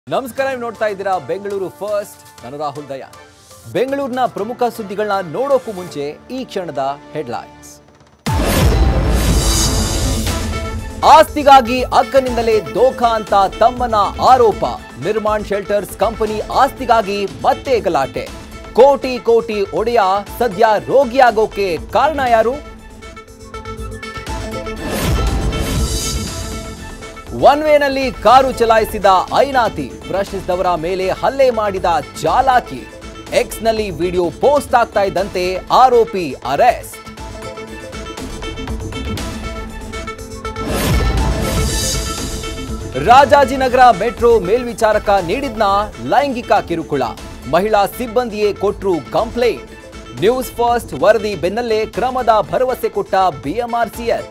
ನಮಸ್ಕಾರ ನೀವು ನೋಡ್ತಾ ಇದ್ದೀರಾ ಬೆಂಗಳೂರು ಫಸ್ಟ್ ನಾನು ರಾಹುಲ್ ದಯಾ ಬೆಂಗಳೂರಿನ ಪ್ರಮುಖ ಸುದ್ದಿಗಳನ್ನ ನೋಡೋಕ್ಕೂ ಮುಂಚೆ ಈ ಕ್ಷಣದ ಹೆಡ್ಲೈನ್ಸ್ ಆಸ್ತಿಗಾಗಿ ಅಕ್ಕನಿಂದಲೇ ದೋಖಾ ಅಂತ ತಮ್ಮನ ಆರೋಪ ನಿರ್ಮಾಣ್ ಶೆಲ್ಟರ್ಸ್ ಕಂಪನಿ ಆಸ್ತಿಗಾಗಿ ಮತ್ತೆ ಗಲಾಟೆ ಕೋಟಿ ಕೋಟಿ ಒಡೆಯ ಸದ್ಯ ರೋಗಿಯಾಗೋಕೆ ಕಾರಣ ಯಾರು ಒನ್ ವೇನಲ್ಲಿ ಕಾರು ಚಲಾಯಿಸಿದ ಐನಾತಿ ಪ್ರಶ್ನಿಸಿದವರ ಮೇಲೆ ಹಲ್ಲೆ ಮಾಡಿದ ಚಾಲಾಕಿ ಎಕ್ಸ್ನಲ್ಲಿ ವಿಡಿಯೋ ಪೋಸ್ಟ್ ಆಗ್ತಾ ಇದ್ದಂತೆ ಆರೋಪಿ ಅರೆಸ್ಟ್ ರಾಜಾಜಿನಗರ ಮೆಟ್ರೋ ಮೇಲ್ವಿಚಾರಕ ನೀಡಿದ್ನ ಲೈಂಗಿಕ ಕಿರುಕುಳ ಮಹಿಳಾ ಸಿಬ್ಬಂದಿಯೇ ಕೊಟ್ರು ಕಂಪ್ಲೇಂಟ್ ನ್ಯೂಸ್ ಫಸ್ಟ್ ವರದಿ ಬೆನ್ನಲ್ಲೇ ಕ್ರಮದ ಭರವಸೆ ಕೊಟ್ಟ ಬಿಎಂಆರ್ಸಿಎಲ್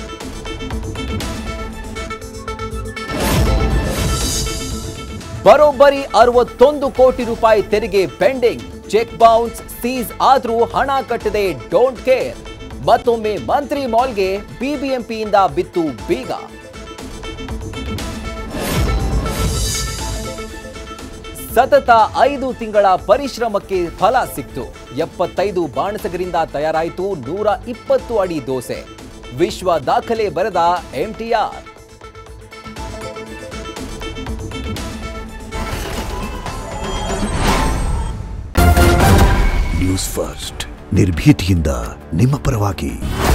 ಬರೋಬ್ಬರಿ ಅರವತ್ತೊಂದು ಕೋಟಿ ರೂಪಾಯಿ ತೆರಿಗೆ ಪೆಂಡಿಂಗ್ ಚೆಕ್ ಬೌನ್ಸ್ ಸೀಸ್ ಆದ್ರೂ ಹಣ ಕಟ್ಟದೆ ಡೋಂಟ್ ಕೇರ್ ಮತ್ತೊಮ್ಮೆ ಮಂತ್ರಿ ಮಾಲ್ಗೆ ಬಿಬಿಎಂಪಿಯಿಂದ ಬಿತ್ತು ಬೀಗ ಸತತ ಐದು ತಿಂಗಳ ಪರಿಶ್ರಮಕ್ಕೆ ಫಲ ಸಿಕ್ತು ಎಪ್ಪತ್ತೈದು ಬಾಣಸಗರಿಂದ ತಯಾರಾಯಿತು ನೂರ ಇಪ್ಪತ್ತು ಅಡಿ ದೋಸೆ ವಿಶ್ವ ದಾಖಲೆ ಬರೆದ ಎಂಟಿಆರ್ ನ್ಯೂಸ್ ಫಸ್ಟ್ ನಿರ್ಭೀತಿಯಿಂದ ನಿಮ್ಮ ಪರವಾಗಿ